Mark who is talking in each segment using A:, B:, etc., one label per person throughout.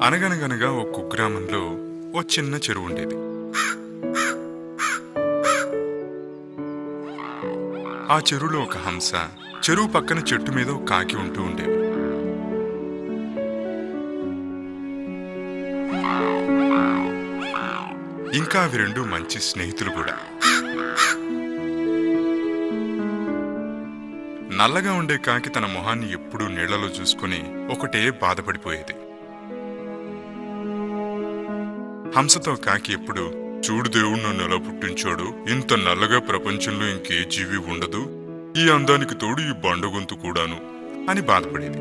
A: అనగనగనగా ఓ కుగ్రామంలో ఓ చిన్న చెరువు ఉండేది ఆ చెరువులో ఒక హంస చెరువు పక్కన చెట్టు మీద ఒక కాకి ఉంటూ ఉండేవి ఇంకా అవి రెండు మంచి స్నేహితులు కూడా నల్లగా ఉండే కాకి తన మొహాన్ని ఎప్పుడూ నీళ్లలో చూసుకుని ఒకటే బాధపడిపోయేది హంసతో కాకి ఎప్పుడు చూడు దేవుడు నన్ను ఎలా పుట్టించాడు ఇంత నల్లగా ప్రపంచంలో ఇంకే జీవి ఉండదు ఈ అందానికి తోడు ఈ బండగొంతు కూడాను అని బాధపడేది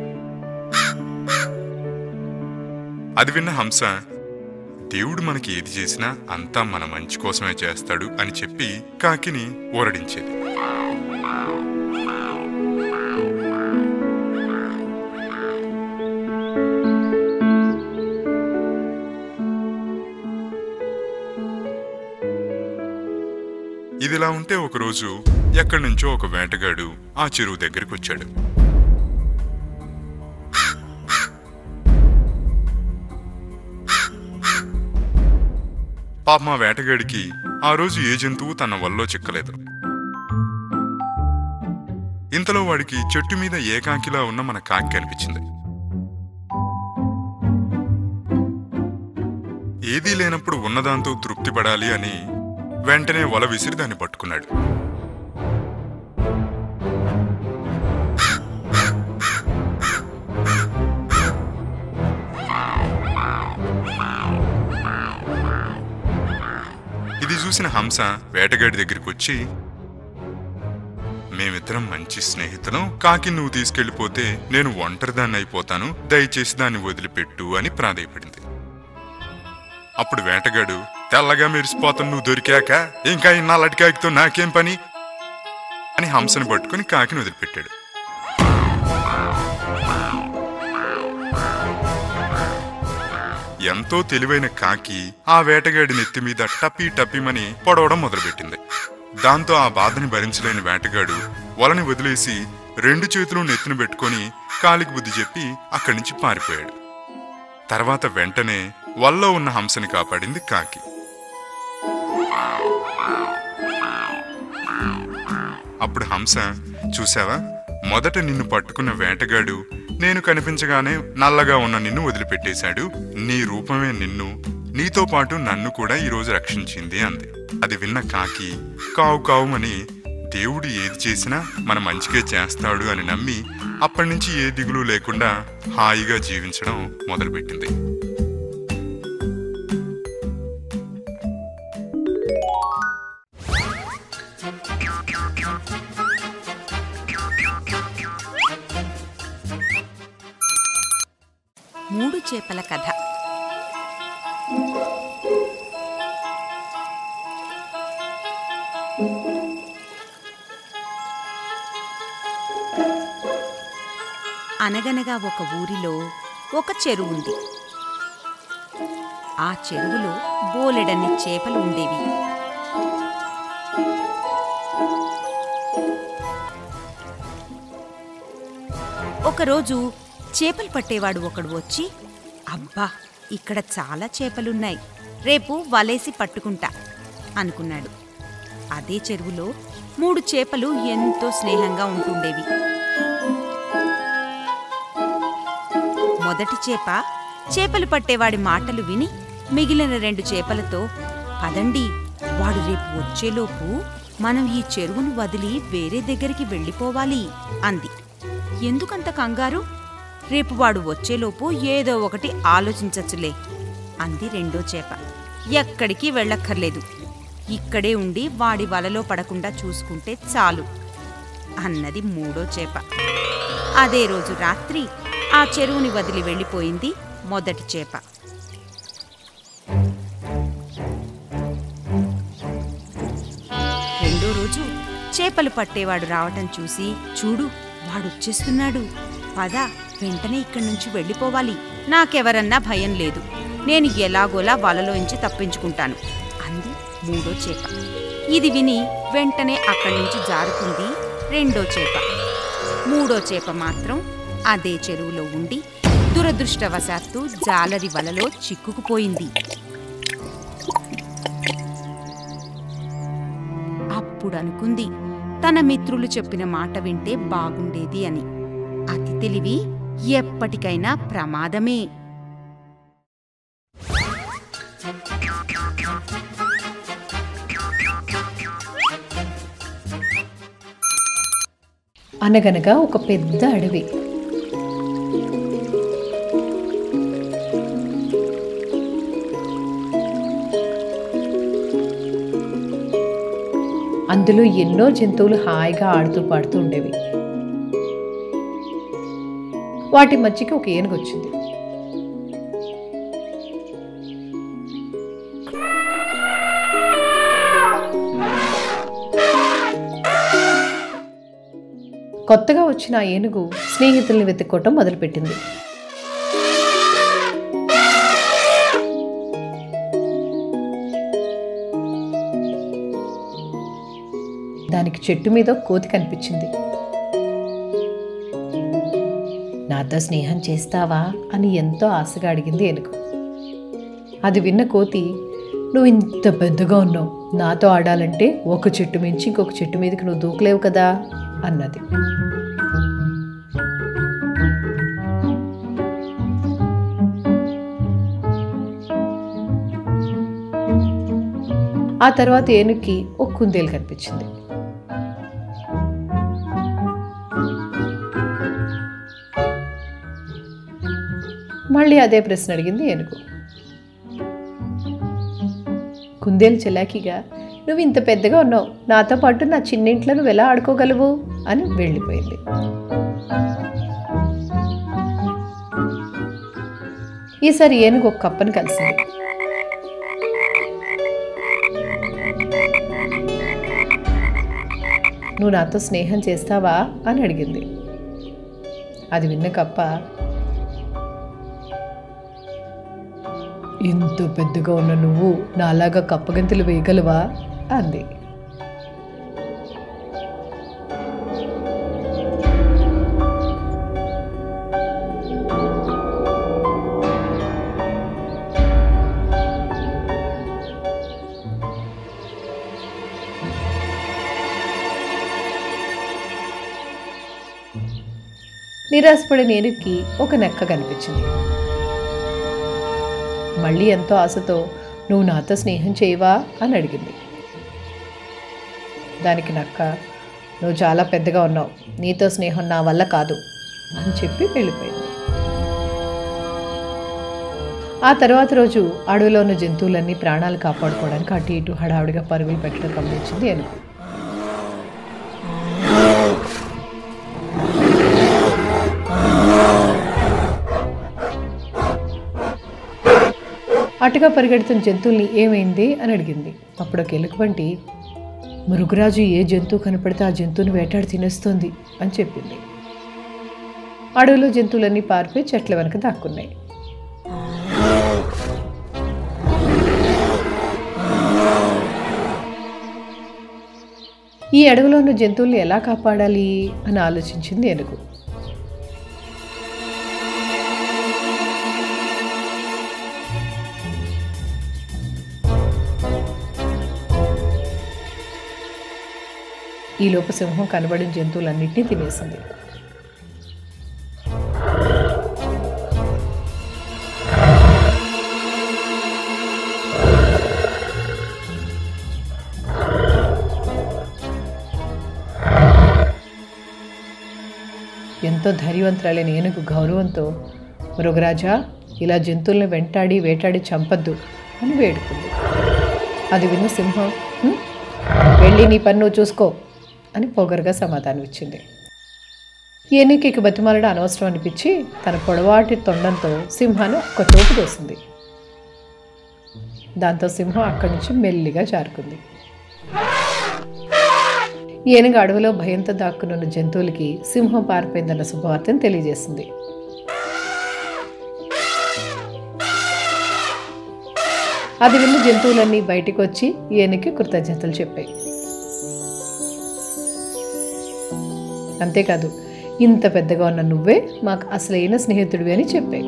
A: అది విన్న హంస దేవుడు మనకి ఏది చేసినా అంతా మన మంచి కోసమే చేస్తాడు అని చెప్పి కాకిని ఊరడించేది ఇదిలా ఉంటే ఒకరోజు ఎక్కడి నుంచో ఒక వేటగాడు ఆ చెరువు దగ్గరికి వచ్చాడు పాప మా వేటగాడికి ఆ రోజు ఏ జంతువు తన వల్లో చిక్కలేదు ఇంతలో వాడికి చెట్టు మీద ఏకాకిలా ఉన్న మన కాకి కనిపించింది ఏదీ లేనప్పుడు ఉన్నదాంతో తృప్తి పడాలి అని వెంటనే వల విసిరి దాన్ని పట్టుకున్నాడు ఇది చూసిన హంస వేటగాడి దగ్గరికి వచ్చి మేమిద్దరం మంచి స్నేహితులం కాకి నువ్వు తీసుకెళ్లిపోతే నేను ఒంటరిదాన్ని అయిపోతాను దయచేసి దాన్ని వదిలిపెట్టు అని ప్రాధేయపడింది అప్పుడు వేటగాడు తెల్లగా మెరిసిపోతాను నువ్వు దొరికాక ఇంకా ఈ నల్లటి కాకితో నాకేం పని అని హంసను పట్టుకుని కాకిని వదిలిపెట్టాడు ఎంతో తెలివైన కాకి ఆ వేటగాడి నెత్తి మీద టపీ టపీమని పొడవడం మొదలుపెట్టింది దాంతో ఆ బాధని భరించలేని వేటగాడు వలని వదిలేసి రెండు చేతులు నెత్తిన పెట్టుకొని కాలికి బుద్ధి చెప్పి అక్కడి నుంచి పారిపోయాడు తర్వాత వెంటనే వల్లో ఉన్న హంసని కాపాడింది కాకి అప్పుడు హంస చూసావా మొదట నిన్ను పట్టుకున్న వేటగాడు నేను కనిపించగానే నల్లగా ఉన్న నిన్ను వదిలిపెట్టేశాడు నీ రూపమే నిన్ను నీతో పాటు నన్ను కూడా ఈరోజు రక్షించింది అంది అది విన్న కాకి కావు కావుమని దేవుడు ఏది చేసినా మన మంచికే చేస్తాడు అని నమ్మి అప్పటి నుంచి ఏ దిగులు లేకుండా హాయిగా జీవించడం మొదలుపెట్టింది
B: మూడు చేపల కథ అనగనగా ఒక ఊరిలో ఒక చెరువు ఉంది ఆ చెరువులో బోలెడన్ని చేపలు ఉండేవి ఒకరోజు చేపలు పట్టేవాడు ఒకడు వచ్చి అబ్బా ఇక్కడ చాలా చేపలున్నాయి రేపు వలేసి పట్టుకుంటా అనుకున్నాడు అదే చెరువులో మూడు చేపలు ఎంతో స్నేహంగా ఉంటుండేవి మొదటి చేప చేపలు పట్టేవాడి మాటలు విని మిగిలిన రెండు చేపలతో పదండి వాడు రేపు వచ్చేలోపు మనం ఈ చెరువును వదిలి వేరే దగ్గరికి వెళ్ళిపోవాలి అంది ఎందుకంత కంగారు రేపు వాడు వచ్చేలోపు ఏదో ఒకటి ఆలోచించచ్చులే అంది రెండో చేప ఎక్కడికి వెళ్ళక్కర్లేదు ఇక్కడే ఉండి వాడి వలలో పడకుండా చూసుకుంటే చాలు అన్నది మూడో చేప అదే రోజు రాత్రి ఆ చెరువుని వదిలి వెళ్ళిపోయింది మొదటి చేప రెండో రోజు చేపలు పట్టేవాడు రావటం చూసి చూడు వాడొచ్చేస్తున్నాడు పద వెంటనే ఇక్కడి నుంచి వెళ్ళిపోవాలి నాకెవరన్నా భయం లేదు నేను ఎలాగోలా వలలోంచి తప్పించుకుంటాను అంది మూడో చేప ఇది విని వెంటనే అక్కడి నుంచి జారుకుంది రెండో చేప మూడో చేప మాత్రం అదే చెరువులో ఉండి దురదృష్టవశాత్తు జాలరి వలలో చిక్కుకుపోయింది అప్పుడు అనుకుంది తన మిత్రులు చెప్పిన మాట వింటే బాగుండేది అని అతి తెలివి ఎప్పటికైనా ప్రమాదమే
C: అనగనగా ఒక పెద్ద అడవి అందులో ఎన్నో జంతువులు హాయిగా ఆడుతూ పాడుతూ ఉండేవి వాటి మధ్యకి ఒక ఏనుగు వచ్చింది కొత్తగా వచ్చిన ఆ ఏనుగు స్నేహితుల్ని వెతుక్కోవటం మొదలుపెట్టింది దానికి చెట్టు మీద కోతి కనిపించింది నాతో స్నేహం చేస్తావా అని ఎంతో ఆశగా అడిగింది ఏనుగు అది విన్న కోతి నువ్వు ఇంత పెద్దగా ఉన్నావు నాతో ఆడాలంటే ఒక చెట్టు మించి ఇంకొక చెట్టు మీదకి నువ్వు దూకలేవు కదా అన్నది ఆ తర్వాత ఏనుగుకి ఒక కుందేలు కనిపించింది మళ్ళీ అదే ప్రశ్న అడిగింది ఏనుగు కుందేలు చెలాకిగా నువ్వు ఇంత పెద్దగా ఉన్నావు నాతో పాటు నా చిన్నింట్లో నువ్వు ఎలా ఆడుకోగలవు అని వెళ్ళిపోయింది ఈసారి ఏనుగు ఒక కప్పని కలిసింది నువ్వు నాతో స్నేహం చేస్తావా అని అడిగింది అది విన్న కప్ప ఇంత పెద్దగా ఉన్న నువ్వు నాలాగా కప్పగంతులు వేయగలవా అంది నిరాశపడిన ఏనుగుకి ఒక నెక్క కనిపించింది మళ్ళీ ఎంతో ఆశతో నువ్వు నాతో స్నేహం చేయవా అని అడిగింది దానికి నక్క నువ్వు చాలా పెద్దగా ఉన్నావు నీతో స్నేహం నా వల్ల కాదు అని చెప్పి వెళ్ళిపోయింది ఆ తర్వాత రోజు అడవిలో ఉన్న జంతువులన్నీ ప్రాణాలు కాపాడుకోవడానికి అటు ఇటు హడావుడిగా పరుగులు పెట్టడం గమనించింది ఏనుగు అటుగా పరిగెడుతున్న జంతువుల్ని ఏమైంది అని అడిగింది అప్పుడు ఒక ఎలుగుబంటి మృగరాజు ఏ జంతువు కనపడితే ఆ జంతువుని వేటాడి తినేస్తోంది అని చెప్పింది అడవిలో జంతువులన్నీ పారిపోయి చెట్ల వెనక దాక్కున్నాయి ఈ అడవిలో ఉన్న జంతువుల్ని ఎలా కాపాడాలి అని ఆలోచించింది ఏనుగు ఈలోపు సింహం కనబడిన జంతువులన్నింటినీ తినేసింది ఎంతో ధైర్యవంతురాలైన ఏనుగు గౌరవంతో మృగరాజా ఇలా జంతువుల్ని వెంటాడి వేటాడి చంపద్దు అని వేడుకుంది అది విన్న సింహం "హ్మ్, వెళ్ళి నీ పని నువ్వు చూసుకో అని పొగరుగా సమాధానం ఇచ్చింది ఏనుగుకి బతిమాలడం అనవసరం అనిపించి తన పొడవాటి తొండంతో సింహాన్ని ఒక్క తోపు తోసింది దాంతో సింహం అక్కడి నుంచి మెల్లిగా జారుకుంది ఏనుగు అడవిలో భయంతో దాక్కునున్న జంతువులకి సింహం పారిపోయిందన్న శుభవార్తను తెలియజేసింది అది విన్న జంతువులన్నీ బయటికి వచ్చి ఏనుగుకి కృతజ్ఞతలు చెప్పాయి అంతేకాదు ఇంత పెద్దగా ఉన్న నువ్వే మాకు అసలైన స్నేహితుడివి అని చెప్పాయి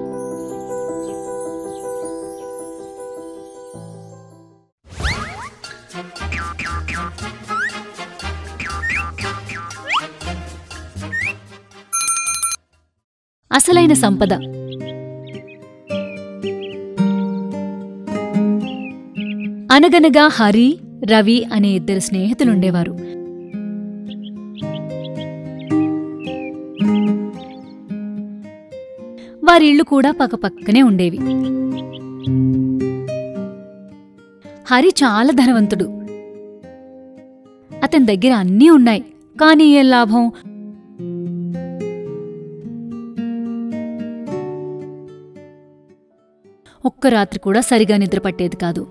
D: అసలైన సంపద అనగనగా హరి రవి అనే ఇద్దరు స్నేహితులుండేవారు వారిళ్ళు కూడా పక్కపక్కనే ఉండేవి హరి చాలా ధనవంతుడు అతని దగ్గర అన్నీ ఉన్నాయి కానీ ఏం లాభం ఒక్క రాత్రి కూడా సరిగా నిద్ర పట్టేది కాదు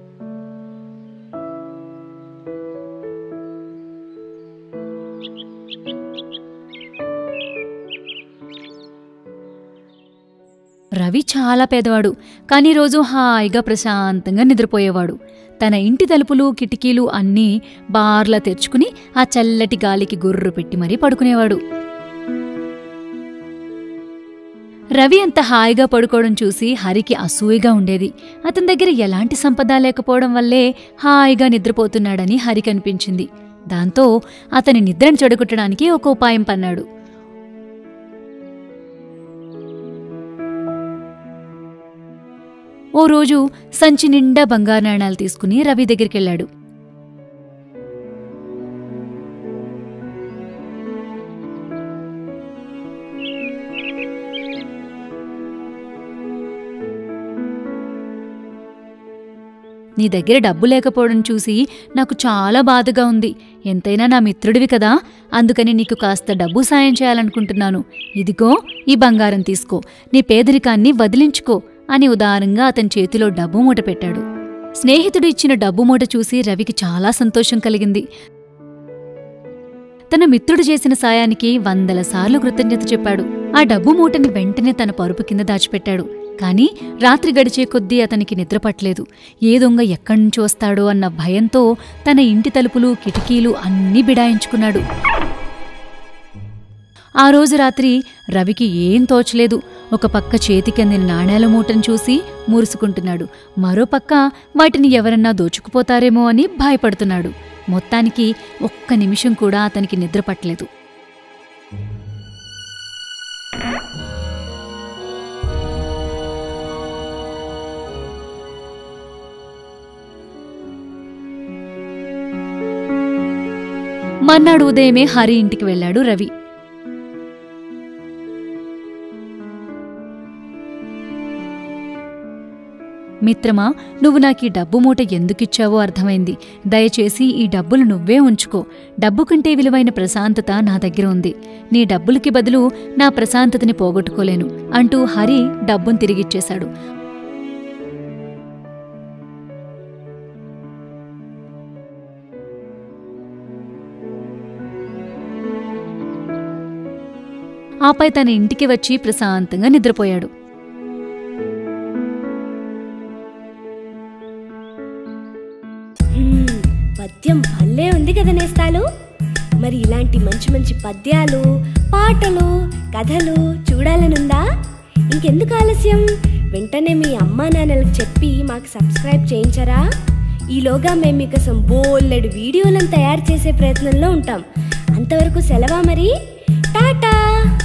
D: రవి చాలా పేదవాడు కానీ రోజు హాయిగా ప్రశాంతంగా నిద్రపోయేవాడు తన ఇంటి తలుపులు కిటికీలు అన్నీ బార్లా తెరుచుకుని ఆ చల్లటి గాలికి గుర్రు పెట్టి మరీ పడుకునేవాడు రవి అంత హాయిగా పడుకోవడం చూసి హరికి అసూయగా ఉండేది అతని దగ్గర ఎలాంటి సంపద లేకపోవడం వల్లే హాయిగా నిద్రపోతున్నాడని హరికి అనిపించింది దాంతో అతని నిద్రను చెడగొట్టడానికి ఒక ఉపాయం పన్నాడు ఓ రోజు సంచి నిండా బంగారు నాణాలు తీసుకుని రవి దగ్గరికెళ్ళాడు నీ దగ్గర డబ్బు లేకపోవడం చూసి నాకు చాలా బాధగా ఉంది ఎంతైనా నా మిత్రుడివి కదా అందుకని నీకు కాస్త డబ్బు సాయం చేయాలనుకుంటున్నాను ఇదిగో ఈ బంగారం తీసుకో నీ పేదరికాన్ని వదిలించుకో అని ఉదారంగా అతని చేతిలో డబ్బు మూట పెట్టాడు స్నేహితుడు ఇచ్చిన డబ్బు మూట చూసి రవికి చాలా సంతోషం కలిగింది తన మిత్రుడు చేసిన సాయానికి వందల సార్లు కృతజ్ఞత చెప్పాడు ఆ డబ్బు మూటని వెంటనే తన పరుపు కింద దాచిపెట్టాడు కాని రాత్రి గడిచే కొద్దీ అతనికి నిద్రపట్లేదు ఏ దొంగ ఎక్కడ్నుంచి వస్తాడో అన్న భయంతో తన ఇంటి తలుపులు కిటికీలు అన్నీ బిడాయించుకున్నాడు ఆ రోజు రాత్రి రవికి ఏం తోచలేదు ఒక పక్క చేతికి అందిన నాణేల మూటను చూసి మురుసుకుంటున్నాడు మరో పక్క వాటిని ఎవరన్నా దోచుకుపోతారేమో అని భయపడుతున్నాడు మొత్తానికి ఒక్క నిమిషం కూడా అతనికి నిద్ర పట్టలేదు మన్నాడు ఉదయమే హరి ఇంటికి వెళ్ళాడు రవి మిత్రమా నువ్వు నాకు ఈ డబ్బు మూట ఎందుకిచ్చావో అర్థమైంది దయచేసి ఈ డబ్బులు నువ్వే ఉంచుకో డబ్బు కంటే విలువైన ప్రశాంతత నా దగ్గర ఉంది నీ డబ్బులకి బదులు నా ప్రశాంతతని పోగొట్టుకోలేను అంటూ హరి డబ్బును తిరిగిచ్చేశాడు ఆపై తన ఇంటికి వచ్చి ప్రశాంతంగా నిద్రపోయాడు
E: మ్మ్, పద్యం భలే ఉంది కదా నేస్తాలు మరి ఇలాంటి మంచి మంచి పద్యాలు పాటలు కథలు చూడాలనుందా ఇంకెందుకు ఆలస్యం వెంటనే మీ అమ్మా నాన్నలకు చెప్పి మాకు సబ్స్క్రైబ్ చేయించరా ఈలోగా మేము మీకోసం బోల్లెడు వీడియోలను తయారు చేసే ప్రయత్నంలో ఉంటాం అంతవరకు సెలవా మరి టాటా